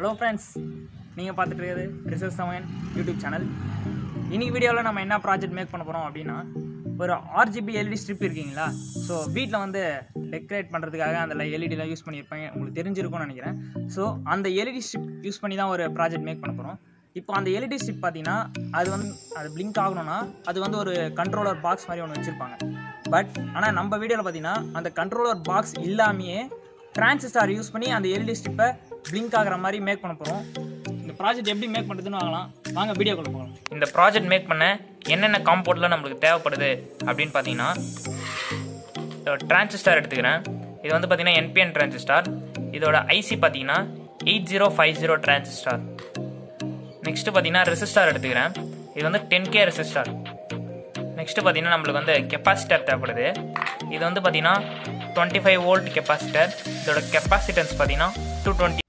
hello friends நீங்கள் பார்த்துட்டு இருக்கிறது ரிசர்ச் செவன் யூடியூப் சேனல் இன்னைக்கு வீடியோவில் நம்ம என்ன ப்ராஜெக்ட் மேக் பண்ண போகிறோம் அப்படின்னா ஒரு ஆர்ஜிபி எல்இடி ஸ்ட்ரிப் இருக்கீங்களா ஸோ வீட்டில் வந்து டெக்கரேட் பண்ணுறதுக்காக அந்த எல்இடிலாம் யூஸ் பண்ணியிருப்பேன் உங்களுக்கு தெரிஞ்சிருக்கும்னு நினைக்கிறேன் ஸோ அந்த எல்இடி ஸ்ட்ரிப் யூஸ் பண்ணி தான் ஒரு ப்ராஜெக்ட் மேக் பண்ண போகிறோம் இப்போ அந்த எல்இடி ஸ்ட்ரிப் பார்த்தீங்கன்னா அது வந்து அது பிளிங்க் ஆகணும்னா அது வந்து ஒரு கண்ட்ரோலர் பாக்ஸ் மாதிரி ஒன்று வச்சுருப்பாங்க பட் ஆனால் நம்ம வீடியோவில் பார்த்தீங்கன்னா அந்த கண்ட்ரோலர் பாக்ஸ் இல்லாமையே டிரான்சிஸ்டார் யூஸ் பண்ணி அந்த எல்இடி ஸ்ட்ரிப்பை பிளிங்க் ஆகிற மாதிரி மேக் பண்ண போகிறோம் இந்த ப்ராஜெக்ட் எப்படி மேக் பண்ணுறதுன்னு வாங்கலாம் வாங்க வீடியோக்குள்ள போகலாம் இந்த ப்ராஜெக்ட் மேக் பண்ண என்னென்ன காம்பவுண்ட்லாம் நம்மளுக்கு தேவைப்படுது அப்படின்னு பார்த்தீங்கன்னா டிரான்சிஸ்டார் எடுத்துக்கிறேன் இது வந்து பார்த்தீங்கன்னா என்பிஎன் டிரான்சிஸ்டார் இதோட ஐசி பார்த்தீங்கன்னா eight zero five zero transistor next பார்த்தீங்கன்னா ரெசிஸ்டார் எடுத்துக்கிறேன் இது வந்து டென் கே ரெசிஸ்டார் நெக்ஸ்ட்டு பார்த்தீங்கன்னா நம்மளுக்கு வந்து கெப்பாசிட்டர் தேவைப்படுது இது வந்து பார்த்தீங்கன்னா டுவெண்ட்டி ஃபைவ் வோல்ட் கெப்பாசிட்டர் இதோட கெப்பாசிட்டன்ஸ் பார்த்தீங்கன்னா டூ டுவெண்ட்டி